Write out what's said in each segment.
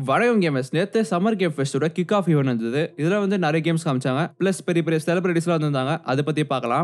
வணக்கம் கேமர்ஸ் நேற்று summer game ஃபெஸ்டோட கிக் ஆஃப் ஈவெண்ட் இருந்தது இதில் வந்து நிறைய கேம்ஸ் காமிச்சாங்க ப்ளஸ் பெரிய பெரிய செலிபிரிட்டிஸ்லாம் வந்திருந்தாங்க அதை பற்றி பார்க்கலாம்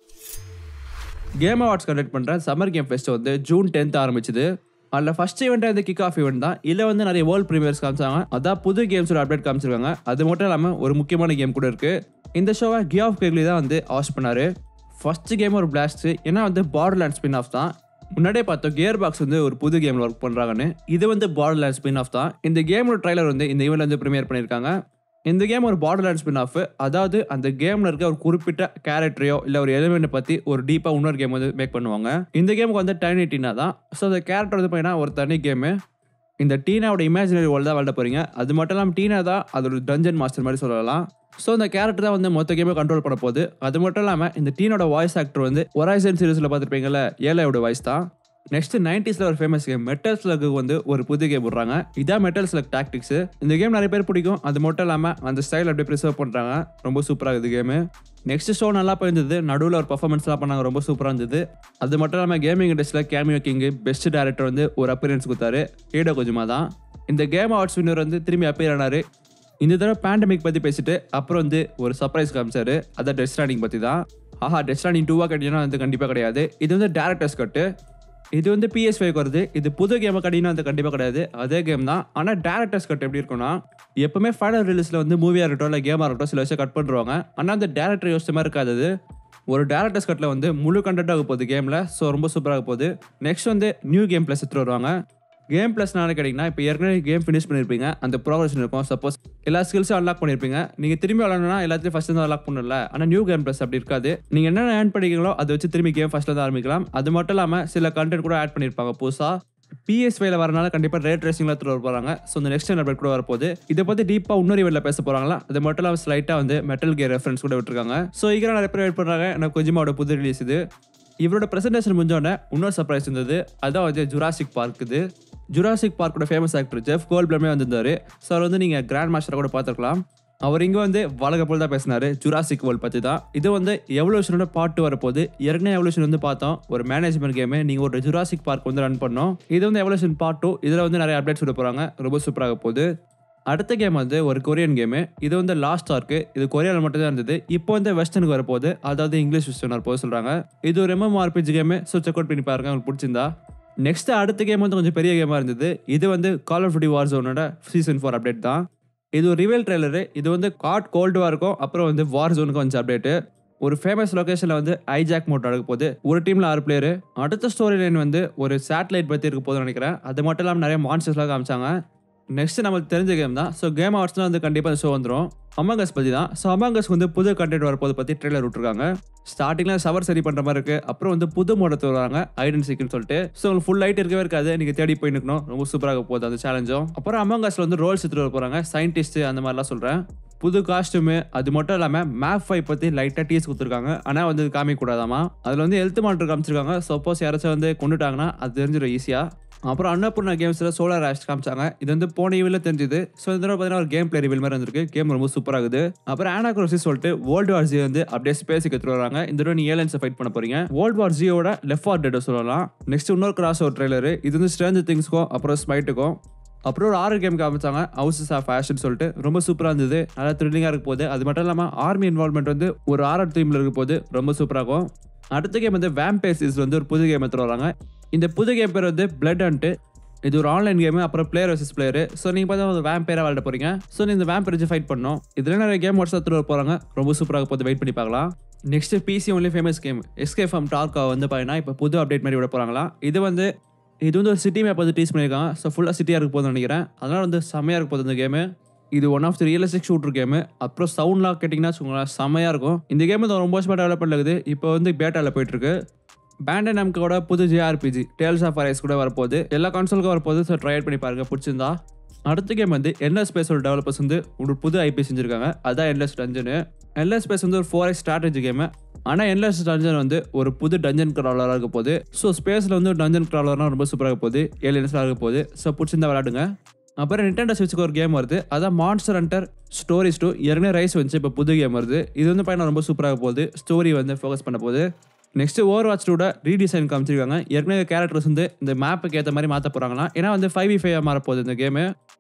கேம் அவார்ட்ஸ் கண்டக்ட் பண்ணுற சம்மர் கேம் ஃபெஸ்ட் வந்து ஜூன் டென்த் ஆரம்பிச்சது அதில் ஃபர்ஸ்ட் ஈவெண்ட்டாக இந்த கிக் ஆஃப் ஈவெண்ட் தான் இதில் வந்து நிறைய வேர்ல்ட் ப்ரீமியர்ஸ் காமிச்சாங்க அதான் புது கேம்ஸோட அப்டேட் காமிச்சிருக்காங்க அது மட்டும் இல்லாமல் ஒரு முக்கியமான கேம் கூட இருக்குது இந்த ஷோவை கி ஆஃப் கேக்லி தான் வந்து ஹாஸ்ட் பண்ணாரு ஃபர்ஸ்ட் கேம் ஒரு பிளாஸ்ட் ஏன்னா வந்து பார்டர் லேண்ட் ஸ்பின் ஆஃப் தான் முன்னாடியே பார்த்தோம் கியர் பாக்ஸ் வந்து ஒரு புது கேமில் ஒர்க் பண்ணுறாங்கன்னு இது வந்து பார்டர் லேண்ட் ஸ்பின் ஆஃப் தான் இந்த கேமோட ட்ரைலர் வந்து இந்த ஈவெண்ட் வந்து ப்ரீமியர் பண்ணியிருக்காங்க இந்த கேம் ஒரு பார்டர் லேண்ட் ஸ்பின் ஆஃப் அதாவது அந்த கேமில் இருக்க ஒரு குறிப்பிட்ட கேரக்டரையோ இல்லை ஒரு எலிமெண்ட்டை பற்றி ஒரு டீப்பாக இன்னொரு கேம் வந்து மேக் பண்ணுவாங்க இந்த கேமுக்கு வந்து டைனி டீனா தான் ஸோ அந்த கேரக்டர் வந்து பார்த்தீங்கன்னா ஒரு தனி கேமு இந்த டீனாவோட இமேஜினரி வேர்ல்டு தான் விளாட போறீங்க அது மட்டும் இல்லாமல் டீனா தான் அது ஒரு டஞ்சன் மாஸ்டர் மாதிரி சொல்லலாம் ஸோ இந்த கேரக்டர் தான் வந்து மொத்த கேமே கண்ட்ரோல் பண்ண போகுது அது மட்டும் இல்லாமல் இந்த டீனோட வாய்ஸ் ஆக்டர் வந்து ஒரைசன் சீரிஸில் பார்த்துருப்பீங்கல்ல ஏழையோட வாய்ஸ் தான் நெக்ஸ்ட் நைன்டிஸ்ல ஒரு ஃபேமஸ் கேம் மெட்டல் ஸ்லக்கு வந்து ஒரு புது கேம் விடுறாங்க இதான் மெட்டல் ஸ்லக் டாக்டிக்ஸ் இந்த கேம் நிறைய பேர் பிடிக்கும் அது மட்டும் இல்லாமல் அந்த ஸ்டைல் அப்படியே ப்ரிசர்வ் பண்ணுறாங்க ரொம்ப சூப்பராக இருக்குது கேமு நெக்ஸ்ட் ஷோ நல்லா போயிருந்தது நடுவில் ஒரு பர்ஃபார்மன்ஸ்லாம் பண்ணாங்க ரொம்ப சூப்பராக இருந்தது அது மட்டும் இல்லாமல் கேமிங் இண்டஸ்ட்ரியில் கேமியோ கிங் பெஸ்ட் டேரக்டர் வந்து ஒரு அப்பியரன்ஸ் கொடுத்தாரு ஏடோ கொஞ்சமா தான் இந்த கேம் அவார்ட்ஸ் வின்னர் வந்து திரும்பி அப்பியர் ஆனாரு இந்த தடவை பேண்டமிக் பற்றி பேசிட்டு அப்புறம் வந்து ஒரு சர்ப்ரைஸ் காமிச்சாரு அதான் டெஸ்ட் ஸ்டாண்டிங் பற்றி தான் ஆஹா டெஸ்ட் ஸ்டாண்டிங் டூவாக கட்டினா வந்து கண்டிப்பாக கிடையாது இது வந்து டேரக்டர்ஸ் கட்டு இது வந்து பிஎஸ் ஃபைவ் வருது இது புது கேமை கட்டினா வந்து கண்டிப்பாக கிடையாது அதே கேம் தான் ஆனால் டேரக்டர்ஸ் கட் எப்படி இருக்கும்னா எப்பவுமே ஃபைனல் ரிலீஸில் வந்து மூவியாக இருக்கட்டும் இல்லை கேமாக இருக்கட்டும் சில விஷயம் கட் பண்ணுறாங்க ஆனால் அந்த டேரக்டர் யோசிச்ச மாதிரி இருக்காது அது ஒரு டேரக்டர்ஸ் கட்டில் வந்து முழு கண்டென்ட் ஆக போகுது கேமில் ஸோ ரொம்ப சூப்பராக போகுது நெக்ஸ்ட் வந்து நியூ கேம் ப்ளஸ் எடுத்துட்டு வருவாங்க கேம் ப்ளஸ் நாளை கேட்டிங்கன்னா இப்போ ஏற்கனவே கேம் ஃபினிஷ் பண்ணியிருப்பீங்க அந்த ப்ரோக்ரஷன் இருக்கும் சப்போஸ் எல்லா ஸ்கில்ஸும் அன்லாக் பண்ணியிருப்பீங்க நீங்கள் திரும்பி விளாடணும்னா எல்லாத்தையும் ஃபஸ்ட்டு தான் அன்லாக் பண்ணல ஆனால் நியூ கேம் ப்ளஸ் அப்படி இருக்காது நீங்கள் என்ன ஏர்ன் பண்ணிக்கிறீங்களோ அதை வச்சு திரும்பி கேம் ஃபஸ்ட்டில் தான் ஆரம்பிக்கலாம் அது மட்டும் இல்லாமல் சில கண்டென்ட் கூட ஆட் பண்ணியிருப்பாங்க புதுசாக பிஎஸ் ஃபைவ்ல வரனால கண்டிப்பாக ரேட் ரேசிங்ல எடுத்துட்டு வர போறாங்க ஸோ இந்த நெக்ஸ்ட் அப்டேட் கூட வரப்போகுது இதை பற்றி டீப்பாக இன்னொரு இவெண்ட்ல பேச போறாங்களா அது மட்டும் இல்லாமல் ஸ்லைட்டாக வந்து மெட்டல் கியர் ரெஃபரன்ஸ் கூட விட்டுருக்காங்க ஸோ ஈகரா நிறைய பேர் வெயிட் பண்ணுறாங்க எனக்கு கொஞ்சமாவோட புது ரிலீஸ் இது இவரோட பிரசன்டேஷன் முடிஞ்சோடனே இன்னொரு சர்ப்ரைஸ் இருந்தது அதான் வந்து ஜுராசிக் பார்க் இது ஜுராசிக் பார்க்கோட ஃபேமஸ் ஆக்டர் ஜெஃப் கோல்பிளமே வந்திருந்தாரு ஸோ அவர் வந்து நீங்கள் கிராண்ட் மாஸ்டரை கூட பார்த்துருக்கலாம் அவர் இங்கே வந்து வழக்க போல் தான் பேசினாரு ஜுராசிக் வேர்ல்ட் பற்றி தான் இது வந்து எவல்யூஷனோட பாட்டு வரப்போது ஏற்கனவே எவல்யூஷன் வந்து பார்த்தோம் ஒரு மேனேஜ்மெண்ட் கேமு நீங்கள் ஒரு ஜுராசிக் பார்க் வந்து ரன் பண்ணோம் இது வந்து எவல்யூஷன் பார்ட் டூ இதில் வந்து நிறைய அப்டேட்ஸ் விட போகிறாங்க ரொம்ப சூப்பராக போகுது அடுத்த கேம் வந்து ஒரு கொரியன் கேமு இது வந்து லாஸ்ட் ஆர்க்கு இது கொரியாவில் மட்டும் தான் இருந்தது இப்போ வந்து வெஸ்டர்னுக்கு வரப்போகுது அதாவது இங்கிலீஷ் வெஸ்டர்ன் வரப்போது சொல்கிறாங்க இது ஒரு MMORPG game so check out பண்ணி பாருங்க உங்களுக்கு பிடிச்சிருந்தா நெக்ஸ்ட் அடுத்த கேம் வந்து கொஞ்சம் பெரிய கேமாக இருந்தது இது வந்து கால் ஆஃப் டியூட்டி வார் ஜோனோட சீசன் ஃபோர் அப்டேட் தான் இது ஒரு ரிவல் ட்ரெய்லரு இது வந்து காட் கோல்டுவாக இருக்கும் அப்புறம் வந்து வார் ஜோனுக்கு வந்து அப்டேட்டு ஒரு ஃபேமஸ் லொகேஷனில் வந்து ஐஜாக் மோட் நடக்க போகுது ஒரு டீமில் ஆறு பிளேயர் அடுத்த ஸ்டோரி லைன் வந்து ஒரு சேட்டலைட் பற்றி இருக்க போதுன்னு நினைக்கிறேன் அது மட்டும் இல்லாமல் நிறைய மான்ஸ்டர்ஸ்லாம் காமிச்சாங்க நெக்ஸ்ட் நமக்கு தெரிஞ்ச கேம் தான் ஸோ கேம் அவார்ட்ஸ்லாம் வந்து கண்டிப்பாக ஷோ வந்துடும் அமங்கஸ் பற்றி தான் ஸோ அமங்கஸ் வந்து புது கண்டென்ட் வரப்போது பற்றி ட்ரெய்லர் விட்டுருக்காங்க ஸ்டார்டிங்கில் சவர் சரி பண்ணுற மாதிரி இருக்குது அப்புறம் வந்து புது மோடத்து வராங்க ஐடன் சீக்குன்னு சொல்லிட்டு ஸோ உங்களுக்கு ஃபுல் லைட் இருக்கவே இருக்காது நீங்கள் தேடி போய் நிற்கணும் ரொம்ப சூப்பராக போகுது அந்த சேலஞ்சும் அப்புறம் அமங்கஸில் வந்து ரோல்ஸ் எடுத்துகிட்டு வர போகிறாங்க சயின்டிஸ்ட் அந்த மாதிரிலாம் சொல்கிறேன் புது காஸ்டியூமு அது மட்டும் இல்லாமல் மேப் ஃபைவ் பற்றி லைட்டாக டீஸ் கொடுத்துருக்காங்க ஆனால் வந்து காமிக்க கூடாதாமா அதில் வந்து ஹெல்த் மானிட்டர் காமிச்சிருக்காங்க சப்போஸ் யாராச்சும் வந்து கொண்டுட்டாங்கன்னா அது தெரிஞ்சிடும் ஈஸியாக அப்புறம் அன்னபூர்ணா கேம்ஸில் சோலார் ஆஷ் காமிச்சாங்க இது வந்து போன ஈவில் தெரிஞ்சுது ஸோ இந்த தடவை பார்த்தீங்கன்னா ஒரு கேம் பிளே ரிவீல் மாதிரி வந்திருக்கு கேம் ரொம்ப சூப்பராக இருக்குது அப்புறம் ஆனாக்ரோசி சொல்லிட்டு வேர்ல்டு வார் ஜி வந்து அப்படியே ஸ்பேஸுக்கு எடுத்துட்டு வராங்க இந்த தடவை நீ ஏலன்ஸை ஃபைட் பண்ண போறீங்க வேர்ல்டு வார் ஜியோட லெஃப்ட் ஆர் டேட்டை சொல்லலாம் நெக்ஸ்ட் இன்னொரு கிராஸ் ஒரு ட்ரெய்லர் இது வந்து ஸ்ட்ரேஞ்சர் திங்ஸ்க்கும் அப்புறம் ஸ்மைட்டுக்கும் அப்புறம் ஒரு ஆறு கேம் காமிச்சாங்க ஹவுசஸ் ஆஃப் ஃபேஷன் சொல்லிட்டு ரொம்ப சூப்பராக இருந்தது நல்லா த்ரில்லிங்காக இருக்க போகுது அது மட்டும் இல்லாமல் ஆர்மி இன்வால்மெண்ட் வந்து ஒரு ஆர்ஆர் தீமில் இருக்க போது ரொம்ப சூப்பராக இருக்கும் அடுத்த கேம் வந்து வேம்பேஸ் இஸ் வந்து ஒரு புது கேம் எடுத்துட்டு வராங்க இந்த புது கேம் பேர் வந்து பிளட் அண்ட்டு இது ஒரு ஆன்லைன் கேமு அப்புறம் பிளேயர் வர்சஸ் பிளேயர் ஸோ நீங்கள் பார்த்தா ஒரு வேம்பேராக விளாட போறீங்க ஸோ நீ இந்த வேம்பேர் வச்சு ஃபைட் பண்ணணும் இதில் நிறைய கேம் வாட்ஸ் எடுத்துட்டு வர போகிறாங்க ரொம்ப சூப்பராக போது வெயிட் பண்ணி பார்க்கலாம் next PC only famous game Escape from Tarkov வந்து பார்த்தீங்கன்னா இப்போ புது அப்டேட் மாதிரி விட போகிறாங்களா இது வந்து இது வந்து ஒரு சிட்டி மேப் வந்து டீஸ் பண்ணியிருக்காங்க ஸோ ஃபுல்லாக சிட்டியாக இருக்க போகுதுன்னு நினைக்கிறேன் அதனால் வந்து செம்மையாக இருக்க போகுது இந்த கேமு இது one of the realistic shooter game அப்புறம் சவுண்ட்லாம் கேட்டிங்கன்னா வச்சுக்கோங்களேன் செம்மையாக இருக்கும் இந்த கேம் வந்து ரொம்ப வருஷமாக டெவலப் பண்ணுறது இப்போ வந்து பேட்டாவில் போயிட்டுருக்கு பேண்ட் நமக்கோட புது ஜேஆர்பிஜி டேல்ஸ் ஆஃப் அரைஸ் கூட வரப்போகுது எல்லா கன்சோலுக்கும் வரப்போகுது ஸோ ட்ரை பண்ணி பாருங்க பிடிச்சிருந்தா அடுத்த கேம் வந்து என்எஸ் ஸ்பேஸோட டெவலப்பர்ஸ் வந்து ஒரு புது ஐபி செஞ்சிருக்காங்க அதான் என்எஸ் டஞ்சனு என்எஸ் ஸ்பேஸ் வந்து ஒரு ஃபோர் எக்ஸ் ஸ்ட்ராட்டஜி கேமு ஆனால் என்எஸ் டஞ்சன் வந்து ஒரு புது டஞ்சன் கிராலராக இருக்க போகுது ஸோ ஸ்பேஸில் வந்து ஒரு டஞ்சன் கிராலர்னால் ரொம்ப சூப்பராக இருக்க போகுது ஏலியன்ஸ்லாம் இருக்க போகுது ஸோ பிடிச்சிருந்தா விளாடுங்க அப்புறம் நிண்டெண்டோ ஸ்விட்சுக்கு ஒரு கேம் வருது அதான் மான்ஸ்டர் ஹண்டர் ஸ்டோரிஸ் டூ ஏற்கனவே ரைஸ் வந்துச்சு இப்போ புது கேம் வருது இது வந்து பையனா ரொம்ப சூப்பராக போகுது ஸ்டோரி வந்து ஃபோக்கஸ் பண்ண போகுது நெக்ஸ்ட் ஓவர் வாட்ச் டூட ரீடிசைன் காமிச்சிருக்காங்க ஏற்கனவே கேரக்டர்ஸ் வந்து இந்த மேப்புக்கு ஏற்ற மாதிரி மாற்ற போகிறாங்களா ஏன்னா வந்து ஃபைவ் வி ஃபைவ் மாற போகுது இந்த கேமு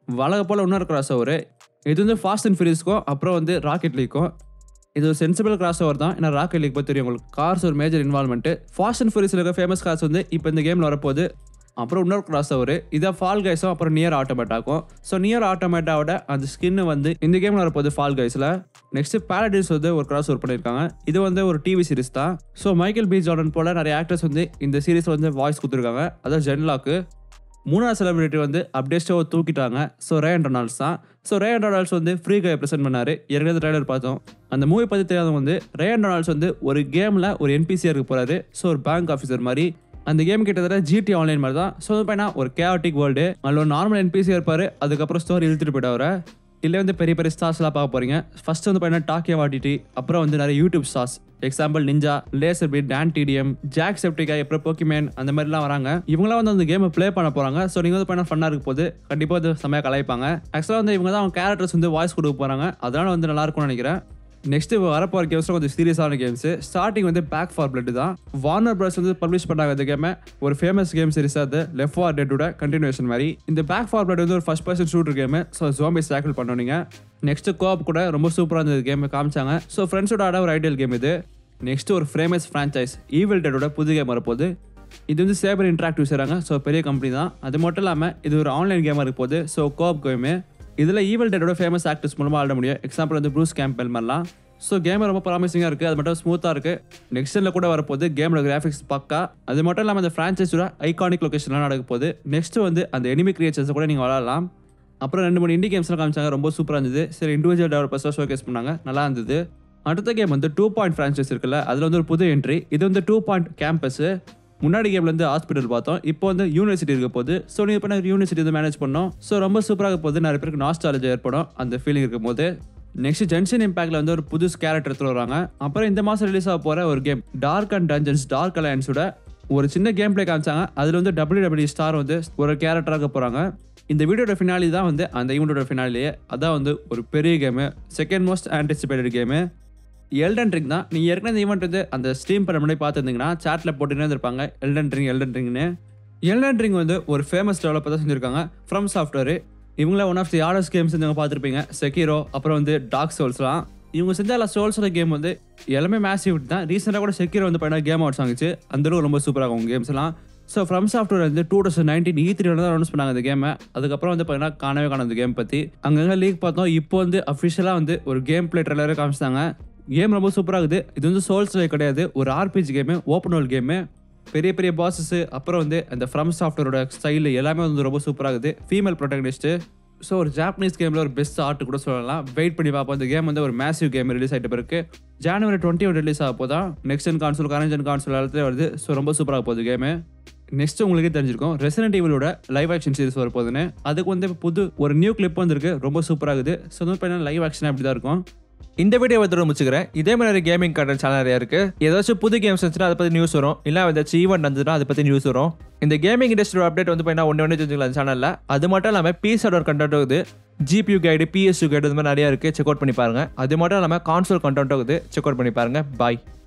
வழக போல் இன்னொரு கிராஸ் ஓவர் இது வந்து ஃபாஸ்ட் அண்ட் ஃபியூரியஸ்க்கும் அப்புறம் வந்து ராக்கெட் லீக்கும் இது ஒரு சென்சிபிள் கிராஸ் ஓவர் தான் ஏன்னா ராக்கெட் லீக் பற்றி தெரியும் உங்களுக்கு கார்ஸ் ஒரு மேஜர் இன்வால்மெண்ட் ஃபாஸ்ட் அண்ட் ஃபியூரியஸில் இருக்க ஃபேமஸ் கார்ஸ் வந்து இப்போ இந்த கேமில் வரப்போகுது அப்புறம் இன்னொரு கிராஸ் ஓவர் இதை ஃபால் கைஸும் அப்புறம் நியர் ஆட்டோமேட்டாக்கும் ஸோ நியர் ஆட்டோமேட்டாவோட அந்த ஸ்கின்னு வந்து இந்த கேமில் வரப்போகுது ஃபால் கைஸில் நெக்ஸ்ட் பேரடைஸ் வந்து ஒரு கிராஸ் ஓவர் பண்ணியிருக்காங்க இது வந்து ஒரு டிவி சீரிஸ் தான் ஸோ மைக்கேல் பி ஜார்டன் போல நிறைய ஆக்டர்ஸ் வந்து இந்த சீரிஸ் வந்து வாய்ஸ் கொடுத்துருக்காங்க அதான் ஜென்லாக்கு மூணாவது செலிபிரிட்டி வந்து அப்படியே ஷோ தூக்கிட்டாங்க ஸோ ரேன் ரொனால்ட்ஸ் தான் ஸோ ரேன் ரொனால்ட்ஸ் வந்து ஃப்ரீ கை ப்ரெசென்ட் பண்ணாரு ஏற்கனவே ட்ரைலர் பார்த்தோம் அந்த மூவி பற்றி தெரியாதவங்க வந்து ரேன் ரொனால்ட்ஸ் வந்து ஒரு கேமில் ஒரு என்பிசியாக இருக்க போறாரு ஸோ ஒரு பேங்க் ஆஃபீஸர் மாதிரி அந்த கேம் கிட்டத்தட்ட ஜிடி ஆன்லைன் மாதிரி தான் ஸோ பையனா ஒரு கேஆட்டிக் வேர்ல்டு அதில் ஒரு நார்மல் என்பிசியாக இருப்பார் அதுக்கப்புறம் ஸ்டோரி இழுத்துட்டு போயிட்டு இல்லை வந்து பெரிய பெரிய ஸ்டார்ஸ்லாம் பார்க்க போறீங்க ஃபர்ஸ்ட் வந்து பார்த்தீங்கன்னா டாக்கியா வாட்டிட்டி அப்புறம் வந்து நிறைய YouTube stars example Ninja Lazarbeam Dan TDM Jacksepticeye அப்புறம் போக்கிமேன் அந்த மாதிரிலாம் வராங்க இவங்களாம் வந்து அந்த கேமை ப்ளே பண்ண போறாங்க ஸோ நீங்கள் வந்து பண்ண ஃபன்னாக இருக்க போது கண்டிப்பாக வந்து செம்மையாக கலாய்ப்பாங்க ஆக்சுவலாக வந்து இவங்க தான் அவங்க கேரக்டர்ஸ் வந்து வாய்ஸ் கொடுக்க போறாங்க அதனால வந்து நல்லா இருக்கும்னு நினைக்கிறேன் நெக்ஸ்ட் வரப்போகிற கேம்ஸ்லாம் கொஞ்சம் சீரியஸான கேம்ஸ் ஸ்டார்டிங் வந்து பேக் ஃபார் பிளட் தான் வார்னர் பிரஸ் வந்து பப்ளிஷ் பண்ணாங்க இந்த கேமை ஒரு ஃபேமஸ் கேம் சீரிஸ் அது லெஃப்ட் ஃபார் டெட்டோட கண்டினியூஷன் மாதிரி இந்த பேக் ஃபார் பிளட் வந்து ஒரு first person shooter game so zombie tackle பண்ணுவீங்க நெக்ஸ்ட் கோப் கூட ரொம்ப சூப்பராக இருந்தது கேம் காமிச்சாங்க ஸோ ஃப்ரெண்ட்ஸோட ஆட ஒரு ஐடியல் கேம் இது நெக்ஸ்ட் ஒரு ஃபேமஸ் ஃப்ரான்ச்சைஸ் ஈவில் டெட்டோட புது கேம் வரப்போகுது இது வந்து சேபர் இன்ட்ராக்டிவ் செய்கிறாங்க ஸோ பெரிய கம்பெனி தான் அது மட்டும் இல்லாமல் இது ஒரு ஆன்லைன் கேமாக இருக்க போகுது ஸோ கோப் கேமு இதில் ஈவல் டெட்டோட ஃபேமஸ் ஆக்டர்ஸ் மூலமாக ஆட முடியும் எக்ஸாம்பிள் வந்து ப்ரூஸ் கேம்பெல் மாதிரிலாம் ஸோ கேம் ரொம்ப ப்ராமிசிங்காக இருக்குது அது மட்டும் ஸ்மூத்தாக இருக்குது நெக்ஸ்ட்டில் கூட வரப்போகுது கேமோட கிராஃபிக்ஸ் பக்கா அது மட்டும் இல்லாமல் அந்த ஃப்ரான்ச்சைஸோட ஐகானிக் லொகேஷன்லாம் நடக்க போகுது நெக்ஸ்ட் வந்து அந்த எனிமி கிரியேச்சர்ஸை கூட நீங்கள் விளாடலாம் அப்புறம் ரெண்டு மூணு இண்டி கேம்ஸ்லாம் காமிச்சாங்க ரொம்ப சூப்பராக இருந்தது சரி இண்டிவிஜுவல் டெவலப்பர்ஸாக ஷோகேஸ் பண்ணாங்க நல்லா இருந்தது அடுத்த கேம் வந்து டூ பாயிண்ட் ஃப்ரான்ச்சைஸ் இருக்குல்ல அதில் வந்து ஒரு புது என்ட்ரி இது வந்து டூ பாயிண்ட் கேம்பஸ் முன்னாடி கேம்ல இருந்து ஹாஸ்பிட்டல் பார்த்தோம் இப்போ வந்து யூனிவர்சிட்டி இருக்க போகுது ஸோ நீங்கள் இப்போ யூனிவர்சிட்டி வந்து மேனேஜ் பண்ணோம் ஸோ ரொம்ப சூப்பராக இருக்க போது நிறைய பேருக்கு நாஸ்டாலஜி ஏற்படும் அந்த ஃபீலிங் இருக்கும் போது நெக்ஸ்ட் ஜென்ஷன் இம்பாக்ட்ல வந்து ஒரு புது கேரக்டர் எடுத்துட்டு வராங்க அப்புறம் இந்த மாதம் ரிலீஸ் ஆக போகிற ஒரு game Dark and Dungeons Dark அலையன்ஸோட ஒரு சின்ன கேம் பிளே காமிச்சாங்க அதில் வந்து டபிள்யூ டபிள்யூ ஸ்டார் வந்து ஒரு கேரக்டராக போகிறாங்க இந்த வீடியோட ஃபினாலி தான் வந்து அந்த ஈவெண்ட்டோட ஃபினாலியே அதான் வந்து ஒரு பெரிய game second most anticipated game Elden Ring தான் நீங்கள் ஏற்கனவே இந்த ஈவெண்ட் வந்து அந்த ஸ்ட்ரீம் பண்ண முன்னாடி பார்த்துருந்தீங்கன்னா சாட்டில் போட்டுனே இருப்பாங்க எல்டன் ரிங் எல்டன் ரிங்னு எல்டன் ரிங் வந்து ஒரு ஃபேமஸ் டெவலப்பர் தான் செஞ்சுருக்காங்க ஃப்ரம் சாஃப்ட்வேர் இவங்கள one of the orders games நீங்கள் பார்த்துருப்பீங்க செக்கிரோ அப்புறம் வந்து டாக் சோல்ஸ்லாம் இவங்க செஞ்ச எல்லா சோல்ஸோட கேம் வந்து எல்லாமே மேசிவ் தான் ரீசெண்டாக கூட செக்கிரோ வந்து பண்ண கேம் அவுட்ஸ் வாங்கிச்சு அந்த அளவுக்கு ரொம்ப சூப்பராக இருக்கும் கேம்ஸ்லாம் ஸோ ஃப்ரம் சாஃப்ட்வேர் வந்து டூ தௌசண்ட் நைன்டீன் ஈ த்ரீல தான் அனௌன்ஸ் பண்ணாங்க இந்த கேமை அதுக்கப்புறம் வந்து பார்த்தீங்கன்னா காணவே காணும் இந்த கேம் பற்றி அங்கங்கே லீக் பார்த்தோம் இப்போ வந்து அஃபிஷியலாக வந்து ஒரு கேம் பிளே ட்ரெய்லரே காமிச்சிட்டாங்க கேம் ரொம்ப சூப்பராக இருக்குது இது வந்து சோல்ஸ் கிடையாது ஒரு RPG game open world game பெரிய பெரிய பாசஸ் அப்புறம் வந்து அந்த ஃப்ரம் சாஃப்ட்வேரோட ஸ்டைல் எல்லாமே வந்து ரொம்ப சூப்பராக இருக்குது ஃபீமேல் ப்ரொட்டகனிஸ்ட்டு ஸோ ஒரு ஜாப்பனீஸ் கேமில் ஒரு பெஸ்ட் ஆர்ட் கூட சொல்லலாம் வெயிட் பண்ணி பார்ப்போம் இந்த கேம் வந்து ஒரு மேசிவ் கேம் ரிலீஸ் ஆகிட்டு பிறகு ஜனவரி டுவெண்ட்டி ஒன் ரிலீஸ் ஆக போதான் next gen console current gen console எல்லாத்தையும் வருது ஸோ ரொம்ப சூப்பராக போகுது கேமு நெக்ஸ்ட் உங்களுக்கே தெரிஞ்சிருக்கும் ரெசிடென்ட் ஈவலோட லைவ் ஆக்ஷன் சீரிஸ் வரப்போகுதுன்னு அதுக்கு வந்து இப்போ புது ஒரு நியூ கிளிப் வந்திருக்கு ரொம்ப சூப்பராகுது ஸோ வந்து லைவ் ஆக்ஷன் அப்படி தான் இருக்கும் இந்த வீடியோ வந்து முடிச்சுக்கிறேன் இதே மாதிரி கேமிங் கண்டென்ட் சேனல் நிறைய இருக்கு ஏதாச்சும் புது கேம்ஸ் இருந்துச்சுன்னா அதை பற்றி நியூஸ் வரும் இல்லை ஏதாச்சும் ஈவெண்ட் இருந்துச்சுன்னா அதை பற்றி நியூஸ் வரும் இந்த கேமிங் இண்டஸ்ட்ரியோட அப்டேட் வந்து பார்த்தீங்கன்னா ஒன்று ஒன்று தெரிஞ்சுக்கலாம் சேனலில் அது மட்டும் இல்லாமல் பிஎஸ்ஆர் கண்டென்ட் இருக்குது ஜிபியூ கைடு பிஎஸ்யூ கைடு இந்த மாதிரி நிறைய இருக்குது செக் அவுட் பண்ணி பாருங்க அது மட்டும் இல்லாமல் கான்சோல் கண்டென்ட் இருக்குது செக் அவுட் பண்ணி பாருங்க பாய்